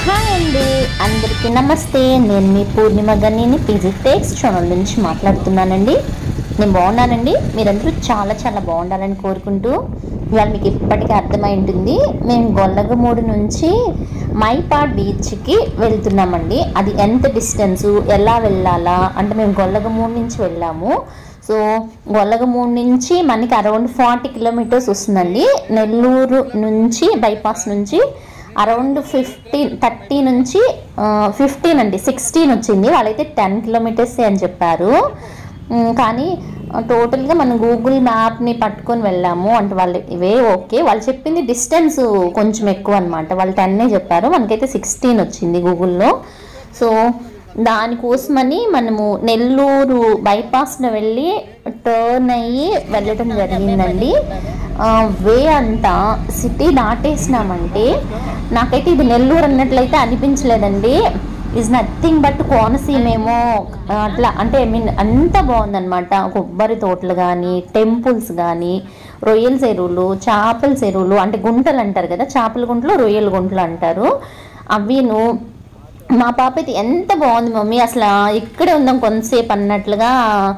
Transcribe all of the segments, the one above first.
Hi అండి అందరికీ నమస్తే నేను మీ పూర్ణిమ గనిని పీజీ టెక్స్ ఛానల్ నుంచి మాట్లాడుతున్నానండి నేను బాగున్నానండి మీరందరూ చాలా చాలా బాగుండాలని కోరుకుంటూ ఇవాళ మీకు ఇప్పటికీ అర్థమై ఉంటుంది మేము గొల్లగమూడు నుంచి మైపాడ్ బీచ్కి వెళ్తున్నామండి అది ఎంత డిస్టెన్సు ఎలా వెళ్ళాలా అంటే మేము గొల్లగమూడు నుంచి వెళ్ళాము సో గొల్లగమూడు నుంచి మనకి అరౌండ్ ఫార్టీ కిలోమీటర్స్ వస్తుందండి నెల్లూరు నుంచి బైపాస్ నుంచి అరౌండ్ ఫిఫ్టీన్ థర్టీ నుంచి ఫిఫ్టీన్ అండి సిక్స్టీన్ వచ్చింది వాళ్ళైతే టెన్ కిలోమీటర్స్ అని చెప్పారు ఉమ్, కానీ టోటల్గా మనం గూగుల్ మ్యాప్ని పట్టుకొని వెళ్ళాము అంటే వాళ్ళు ఇవే ఓకే వాళ్ళు చెప్పింది డిస్టెన్స్ కొంచెం ఎక్కువ అనమాట వాళ్ళు టెన్నే చెప్పారు మనకైతే సిక్స్టీన్ వచ్చింది గూగుల్లో సో దానికోసమని మనము నెల్లూరు బైపాస్లో వెళ్ళి టర్న్ అయ్యి వెళ్ళటం జరిగిందండి ఆ, వే అంతా సిటీ దాటేసినామంటే నాకైతే ఇది నెల్లూరు అన్నట్లయితే అనిపించలేదండి ఈజ్ నథింగ్ బట్ కోనసీమేమో ఆ, అట్లా అంటే ఐ మీన్ అంత బాగుందన్నమాట కొబ్బరి తోటలు కానీ టెంపుల్స్ కానీ రొయ్యల చెరువులు చేపల చెరువులు అంటే గుంటలు అంటారు కదా చేపల గుంటలు రొయ్యల గుంటలు అంటారు అవిను మా పాప అయితే ఎంత బాగుంది మమ్మీ అసలు ఇక్కడే ఉందాం కొంతసేపు అన్నట్లుగా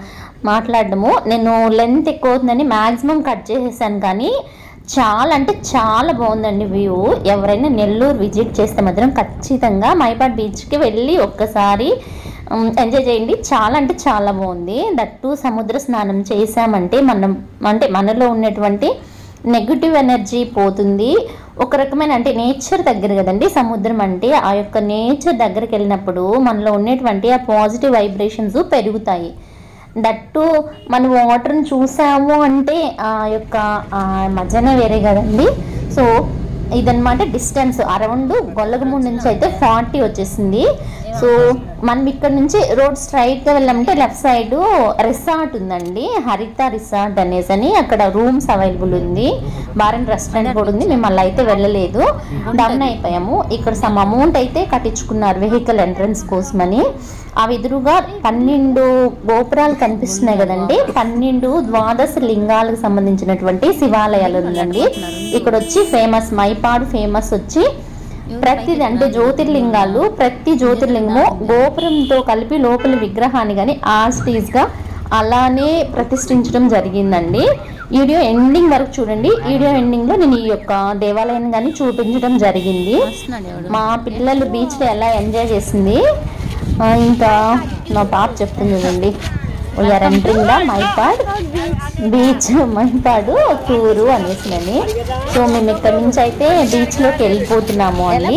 మాట్లాడడము నేను లెంత్ ఎక్కువ అవుతుందని మ్యాక్సిమం కట్ చేసేసాను కానీ చాలా అంటే చాలా బాగుందండి వ్యూ ఎవరైనా నెల్లూరు విజిట్ చేస్తే మాత్రం ఖచ్చితంగా మైపాడ్ బీచ్కి వెళ్ళి ఒక్కసారి ఎంజాయ్ చేయండి చాలా అంటే చాలా బాగుంది దట్టు సముద్ర స్నానం చేసామంటే మనం అంటే మనలో ఉన్నటువంటి నెగిటివ్ ఎనర్జీ పోతుంది ఒక రకమైన అంటే నేచర్ దగ్గర కదండి సముద్రం అంటే ఆ యొక్క నేచర్ దగ్గరికి వెళ్ళినప్పుడు మనలో ఉన్నటువంటి ఆ పాజిటివ్ వైబ్రేషన్స్ పెరుగుతాయి దట్టు మనం వాటర్ని చూసాము అంటే ఆ యొక్క ఆ మజనే వేరే కదండి సో ఇదన్నమాట డిస్టెన్స్ అరౌండ్ గొల్లగమూడి నుంచి అయితే ఫార్టీ వచ్చేసింది సో మనం ఇక్కడ నుంచి రోడ్ స్ట్రైట్గా వెళ్ళామంటే లెఫ్ట్ సైడ్ రిసార్ట్ ఉందండి హరిత రిసార్ట్ అనేసి అని అక్కడ రూమ్స్ అవైలబుల్ ఉంది బార్ అండ్ రెస్టారెంట్ కూడా ఉంది మేము అలా అయితే వెళ్ళలేదు డౌన్ అయిపోయాము ఇక్కడ సమ్ అమౌంట్ అయితే కట్టించుకున్నారు వెహికల్ ఎంట్రన్స్ కోసమని ఆ ఎదురుగా పన్నెండు గోపురాలు కనిపిస్తున్నాయి కదండి పన్నెండు ద్వాదశ లింగాలకు సంబంధించినటువంటి శివాలయాలు ఉందండి ఇక్కడ వచ్చి ఫేమస్ మైపాడు ఫేమస్ వచ్చి ప్రతిది అంటే జ్యోతిర్లింగాలు ప్రతి జ్యోతిర్లింగము గోపురంతో కలిపి లోపల విగ్రహాన్ని కానీ ఆర్స్టీస్ గా అలానే ప్రతిష్ఠించడం జరిగిందండి వీడియో ఎండింగ్ వరకు చూడండి వీడియో ఎండింగ్ లో నేను ఈ యొక్క దేవాలయాన్ని కానీ చూపించడం జరిగింది మా పిల్లలు బీచ్ లో ఎలా ఎంజాయ్ చేసింది ఆ, ఇంకా మా పాప చెప్తుంది చూడండి we're entering the Mypadu beach Mypadu tour అనేసినని సో మేము ఇక్కడ నుంచి అయితే బీచ్ లోకి వెళ్ళిపోతున్నాము అని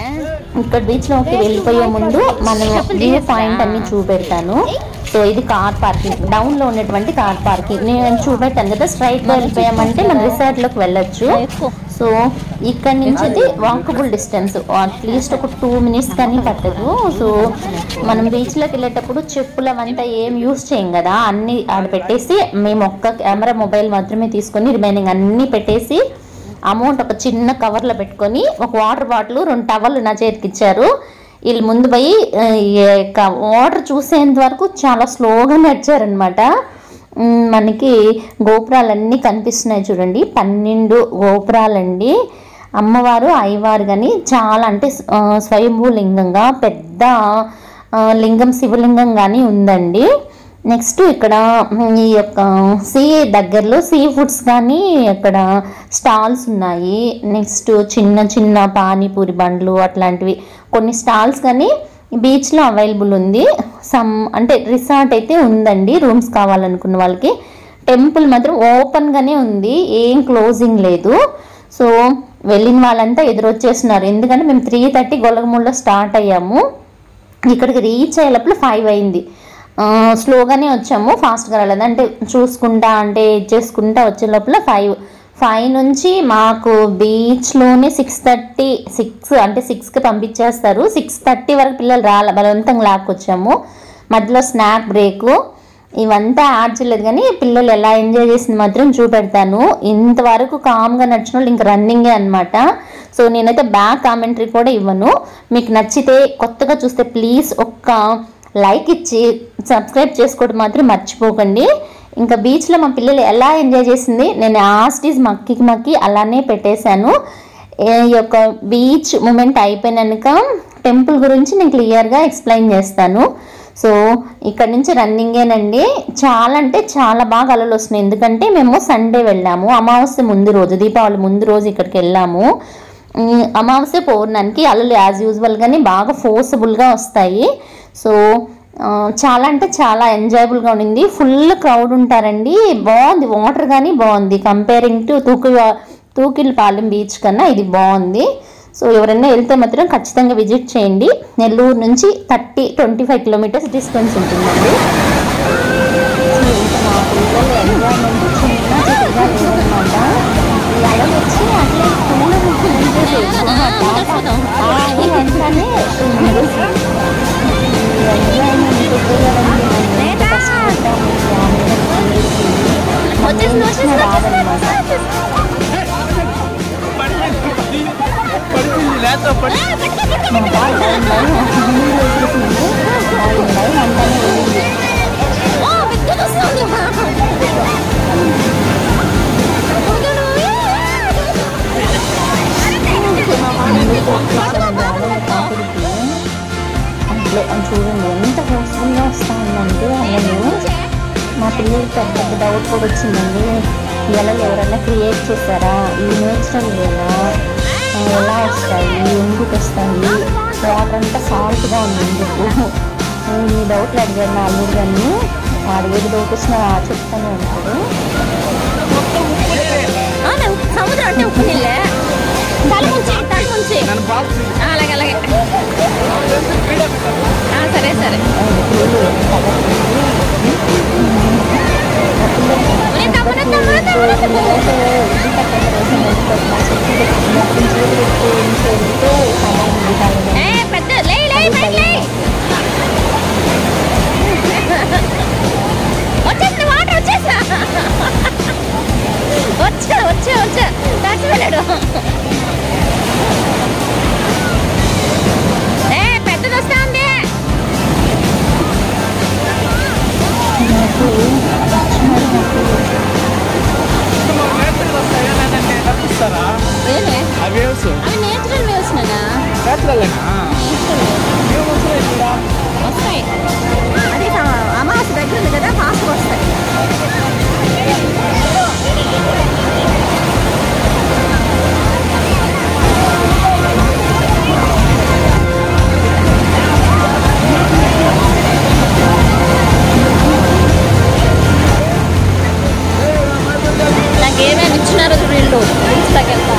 ఇక్కడ బీచ్ లోకి వెళ్ళిపోయే ముందు మనం వ్యూ పాయింట్ అన్ని చూపెడతాను సో ఇది కార్ పార్కింగ్ డౌన్ లో ఉన్నటువంటి కార్ పార్కింగ్ నేను చూపెట్టాను కదా స్ట్రైట్ గా వెళ్ళిపోయామంటే మనం రిసార్ట్ లోకి వెళ్ళొచ్చు సో ఇక్కడ నుంచి అది వాకబుల్ డిస్టెన్స్ అట్లీస్ట్ ఒక టూ మినిట్స్ కానీ పట్టదు సో మనం బీచ్లోకి వెళ్ళేటప్పుడు చెప్పులు అవంతా ఏం యూస్ చేయం కదా అన్ని ఆడ పెట్టేసి మేము ఒక్క కెమెరా మొబైల్ మాత్రమే తీసుకొని రిమైనింగ్ అన్నీ పెట్టేసి అమౌంట్ ఒక చిన్న కవర్లో పెట్టుకొని ఒక వాటర్ బాటిల్ రెండు టవల్ నా చేతికి ఇచ్చారు వీళ్ళు ముందు పోయి ఆ, ఈ యొక్క వాటర్ చూసేంత వరకు చాలా స్లోగా నడిచారనమాట మ్, మనకి గోపురాలన్నీ కనిపిస్తున్నాయి చూడండి పన్నెండు గోపురాలండి అమ్మవారు అయ్యవారు కానీ చాలా అంటే ఆ, స్వయంభూ లింగంగా పెద్ద ఆ, లింగం శివలింగం కానీ ఉందండి నెక్స్ట్ ఇక్కడ మ్, ఈ యొక్క సీ దగ్గరలో సీ ఫుడ్స్ కానీ ఇక్కడ స్టాల్స్ ఉన్నాయి నెక్స్ట్ చిన్న చిన్న పానీపూరి బండ్లు అట్లాంటివి కొన్ని స్టాల్స్ కానీ బీచ్లో అవైలబుల్ ఉంది సమ్ అంటే రిసార్ట్ అయితే ఉందండి రూమ్స్ కావాలనుకున్న వాళ్ళకి టెంపుల్ మాత్రం ఓపెన్గానే ఉంది ఏం క్లోజింగ్ లేదు సో వెళ్ళిన వాళ్ళంతా ఎదురొచ్చేస్తున్నారు ఎందుకంటే మేము త్రీ థర్టీ గొల్లగమూడలో స్టార్ట్ అయ్యాము ఇక్కడికి రీచ్ అయ్యే లోపల ఫైవ్ అయింది ఆ, స్లోగానే వచ్చాము ఫాస్ట్గా రాలేదు అంటే చూసుకుంటా అంటే చేసుకుంటా వచ్చే లోపల ఫైవ్ ఫైవ్ నుంచి మాకు బీచ్లోనే సిక్స్ థర్టీ సిక్స్ అంటే సిక్స్కి పంపించేస్తారు సిక్స్ థర్టీ వరకు పిల్లలు రాలే బలవంతంగా లాక్కొచ్చాము మధ్యలో స్నాక్ బ్రేకు ఇవంతా యాడ్ చేయలేదు కానీ పిల్లలు ఎలా ఎంజాయ్ చేసింది మాత్రం చూపెడతాను ఇంతవరకు కామ్గా నడిచిన వాళ్ళు ఇంక రన్నింగే అనమాట సో నేనైతే బ్యాక్ కామెంటరీ కూడా ఇవ్వను మీకు నచ్చితే కొత్తగా చూస్తే ప్లీజ్ ఒక్క లైక్ ఇచ్చి సబ్స్క్రైబ్ చేసుకోవడం మాత్రం మర్చిపోకండి ఇంకా బీచ్లో మా పిల్లలు ఎలా ఎంజాయ్ చేసింది నేను ఆస్టీస్ మక్కి మక్కి అలానే పెట్టేశాను ఈ యొక్క బీచ్ మూమెంట్ అయిపోయినాక టెంపుల్ గురించి నేను క్లియర్గా ఎక్స్ప్లెయిన్ చేస్తాను సో ఇక్కడ నుంచి రన్నింగేనండి చాలా అంటే చాలా బాగా అలలు వస్తున్నాయి ఎందుకంటే మేము సండే వెళ్ళాము అమావాస్య ముందు రోజు దీపావళి ముందు రోజు ఇక్కడికి వెళ్ళాము ఉమ్, అమావాస్య పౌర్ణానికి అలలు యాజ్ యూజువల్గానే బాగా ఫోర్సబుల్గా వస్తాయి సో ఆ, చాలా అంటే చాలా ఎంజాయబుల్గా ఉండింది ఫుల్ క్రౌడ్ ఉంటారండి బాగుంది వాటర్ కానీ బాగుంది కంపేరింగ్ టు తూకి తూకిలపాలెం బీచ్ కన్నా ఇది బాగుంది సో ఎవరైనా వెళ్తే మాత్రం ఖచ్చితంగా విజిట్ చేయండి నెల్లూరు నుంచి thirty twenty five kilometres distance ఉంటుందండి సో ఇంకా మా పిల్లలు ఎంజాయ్మెంట్ చిన్న చిన్నగా లేదనమాట ఈ అలలు వచ్చి అట్లే ఫుల్ ఎంజాయ్ చేయొచ్చు వెంటనే పడిపోయింది లేత పడి అట్లే అది చూడండి ఎంత హోప్ఫుల్గా వస్తా ఉందంటే అయ్యను మా పిల్లలకి పెద్ద పెద్ద డౌట్ కూడా వచ్చిందండి ఎలా ఎవరైనా క్రియేట్ చేశారా ఈ నేచురల్ వేనా ఆ, ఎలా వస్తాయి ఎందుకు వస్తాయి వాటర్ అంతా సాల్ట్గా ఉంది ఎందుకు నేను ఈ డౌట్లు అడిగాను నా అల్లుడు కానీ వాడు ఏది డౌట్ వచ్చినా చెప్తానే ఉంటాడు సముద్రం అంటే ఉప్పు నీళ్ళే తల ముంచి తల ముంచి నన్ను బాగా ఆ, అలాగే అలాగే ఆ, సరే సరే ఒరే, తమ్ముడు, తమ్ముడు, తమ్ముడు, తమ్ముడు. ఏ, పెద్ద లే లే పైకి లే వచ్చేసిన వాటర్ వచ్చేసా వచ్చా వచ్చా వచ్చా దాచిపోయాడు ఏ పెద్దది వస్తా ఉంది నేచర్ వస్తాయా లేదంటే తప్పిస్తారా ఏమే ఆ వేవ్స్ అవి నేచురల్ వేవ్స్ నానా నేచురల్లేనా ఏం వస్తున్నాయి ఇక్కడ వస్తాయి అది అమావాస్య దగ్గర ఉంది కదా ఫాస్ట్ వస్తాయి నాకేమేమి ఇచ్చినారో వీళ్ళు ఇన్స్టాకి వెళ్తా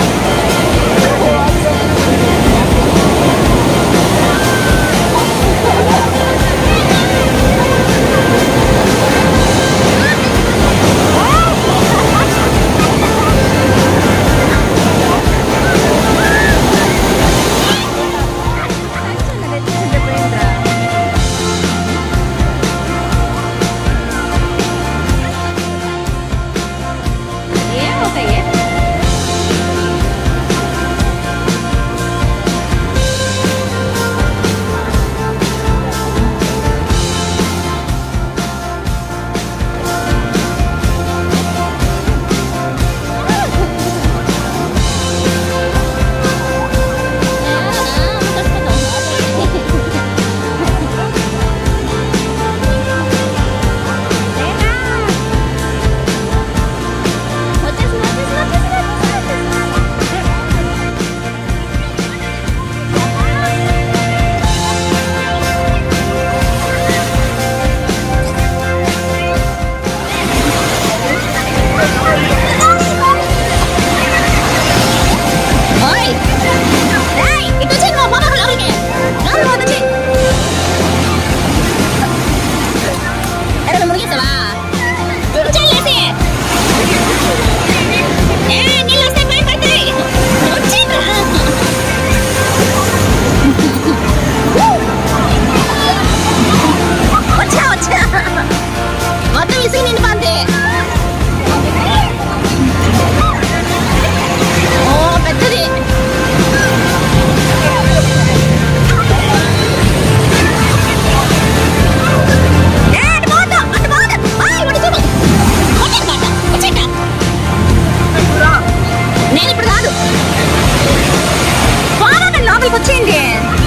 వచ్చేయండి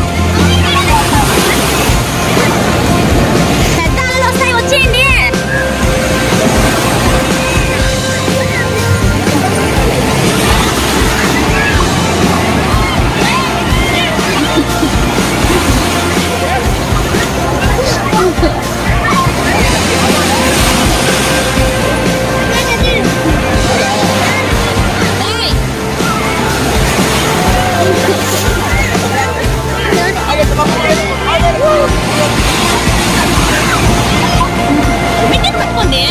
పెద్ద అలలు వస్తాయి వచ్చేయండి మిట్టెన్ పట్టుకోండి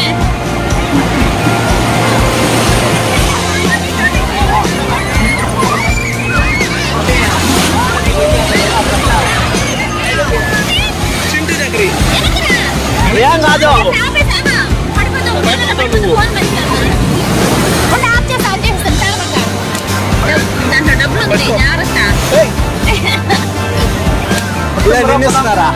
చింటి దగ్గర వెనకరా. ఏం కాదు ఆపేసామా? పడిపోతావు. ఫోన్ పెట్టుకో, ఫోన్ పెట్టుకో. ఉండు, ఆఫ్ చేస్తా, ఆఫ్ చేస్తాను, తాగమాక. డబ్- దాంట్లో డబ్బులు ఉంది జాగ్రత్త ఇలా నిన్నిస్తున్నారా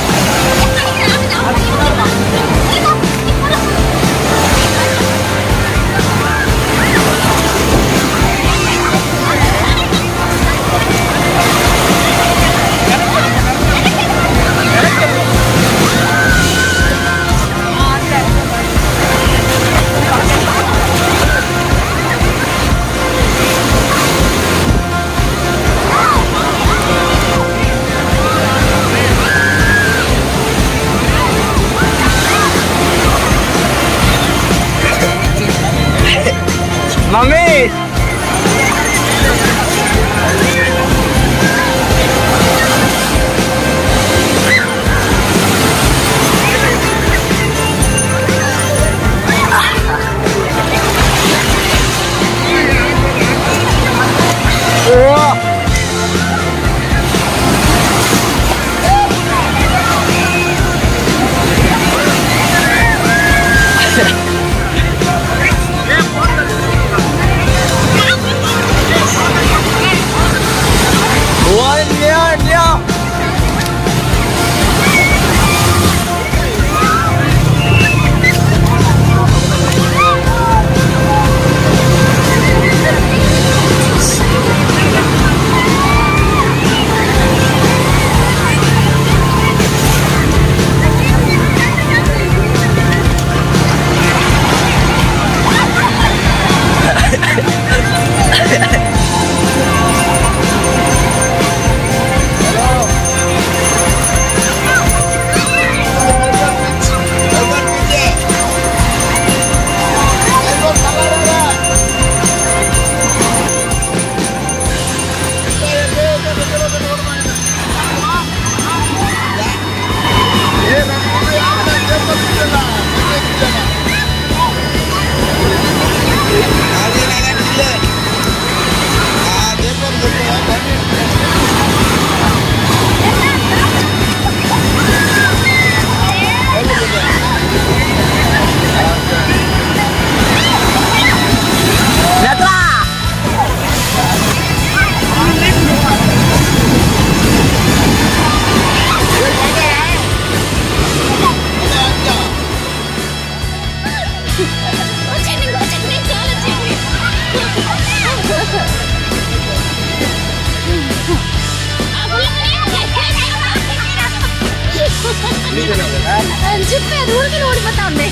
మమ్మీ ఓ వచ్చేయండి, వచ్చేయండి, చాలా వచ్చేయండి. ఆ పుల్లకి అని చెప్పి అది ఊరికి ఊడిపోతా ఉంది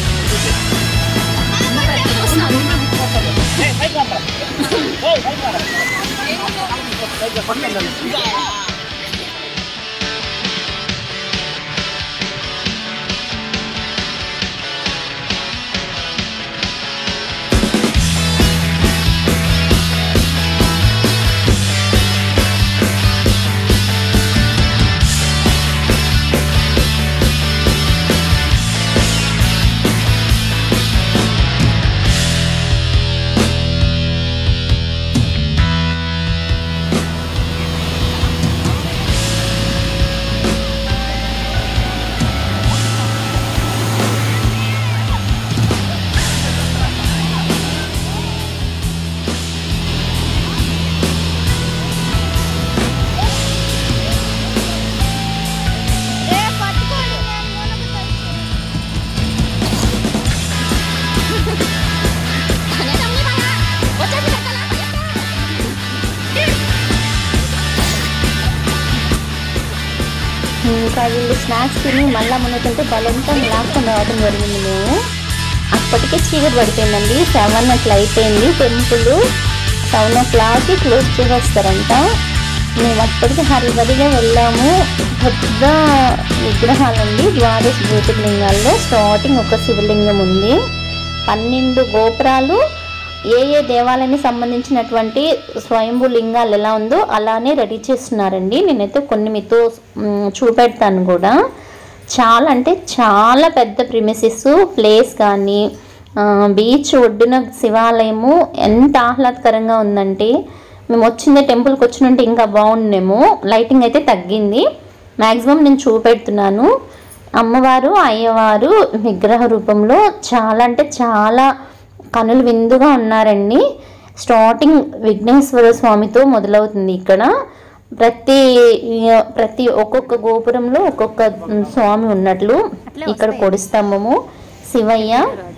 ఇంకా వీళ్ళు స్నాక్స్ తిని మళ్ళీ మునుకుంటే బలంతో లాక్కొని రావడం జరిగింది మేము అప్పటికే చీకటి పడిపోయిందండి సెవెన్ అట్లా అయిపోయింది టెంపుల్ సెవెన్ ఓ క్లాక్కి క్లోజ్ చేసేస్తారంట మేము అప్పటికి హరిబరిగా వెళ్ళాము పెద్ద విగ్రహాలండి ద్వాదశ జ్యోతిర్లింగాల్లో స్టార్టింగ్ ఒక శివలింగం ఉంది పన్నెండు గోపురాలు ఏ ఏ దేవాలయానికి సంబంధించినటువంటి స్వయంభూ లింగాలు ఎలా ఉందో అలానే రెడీ చేస్తున్నారండి నేనైతే కొన్ని మీతో మ్, చూపెడతాను కూడా చాలా అంటే చాలా పెద్ద ప్రిమిసిస్ ప్లేస్ కానీ ఆ, బీచ్ ఒడ్డున శివాలయము ఎంత ఆహ్లాదకరంగా ఉందంటే మేము వచ్చిందే టెంపుల్కి వచ్చినట్టు ఇంకా బాగుండేమో లైటింగ్ అయితే తగ్గింది మ్యాక్సిమం నేను చూపెడుతున్నాను అమ్మవారు అయ్యవారు విగ్రహ రూపంలో చాలా అంటే చాలా కనులు విందుగా ఉన్నారండి స్టార్టింగ్ విఘ్నేశ్వర స్వామితో మొదలవుతుంది ఇక్కడ ప్రతి ప్రతి ఒక్కొక్క గోపురంలో ఒక్కొక్క ఉమ్, స్వామి ఉన్నట్లు ఇక్కడ కొడి స్తంభము శివయ్య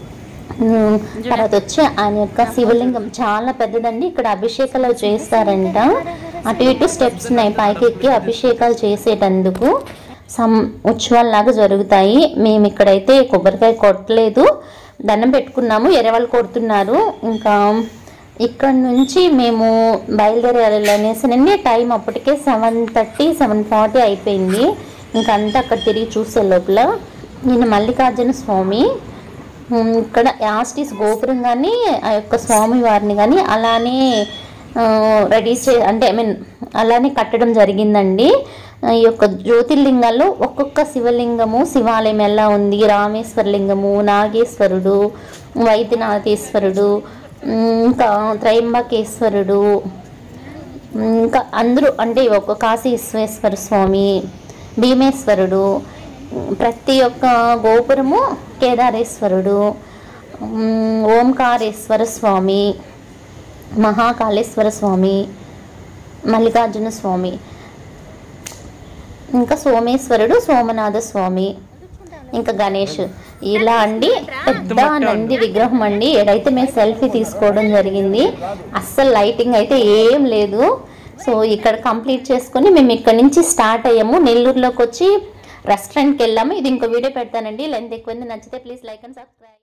ఉమ్, తర్వాత వచ్చి ఆయన యొక్క శివలింగం చాలా పెద్దదండి ఇక్కడ అభిషేకాలు చేస్తారంట అటు ఇటు స్టెప్స్ ఉన్నాయి పైకి ఎక్కి అభిషేకాలు చేసేటందుకు సమ్ ఉత్సవాల్లాగా జరుగుతాయి మేము ఇక్కడైతే కొబ్బరికాయ కొట్టలేదు దండం పెట్టుకున్నాము ఎరవాళ్ళు కొడుతున్నారు ఇంకా ఇక్కడ నుంచి మేము బయలుదేరాలనేసి టైం అప్పటికే సెవెన్ థర్టీ సెవెన్ ఫార్టీ అయిపోయింది ఇంకా అంతా అక్కడ తిరిగి చూసే లోపల నేను మల్లికార్జున స్వామి ఉమ్, ఇక్కడ యాస్టిస్ గోపురం కానీ ఆ యొక్క స్వామి వారిని కానీ అలానే రెడీ చే అంటే ఐ మీన్ అలానే కట్టడం జరిగిందండి ఆ, ఈ యొక్క జ్యోతిర్లింగాల్లో ఒక్కొక్క శివలింగము శివాలయం ఎలా ఉంది రామేశ్వర లింగము నాగేశ్వరుడు వైద్యనాథేశ్వరుడు ఉమ్, ఇంకా త్రయంబకేశ్వరుడు ఉమ్, ఇంకా అందరూ అంటే ఒక కాశీ విశ్వేశ్వర స్వామి భీమేశ్వరుడు ఉమ్, ప్రతి ఒక్క గోపురము కేదారేశ్వరుడు ఉమ్, ఓంకారేశ్వర స్వామి మహాకాళేశ్వర స్వామి మల్లికార్జున స్వామి ఇంకా సోమేశ్వరుడు సోమనాథ స్వామి ఇంకా గణేష్ ఇలా అండి పెద్ద నంది విగ్రహం అండి ఏడైతే మేము సెల్ఫీ తీసుకోవడం జరిగింది అస్సలు లైటింగ్ అయితే ఏం లేదు సో ఇక్కడ కంప్లీట్ చేసుకొని మేము ఇక్కడ నుంచి స్టార్ట్ అయ్యాము నెల్లూరులోకి వచ్చి రెస్టారెంట్కి వెళ్ళాము ఇది ఇంకో వీడియో పెడతానండి లెంత్ ఎక్కువ నచ్చితే ప్లీజ్ లైక్ అండ్ సబ్స్క్రైబ్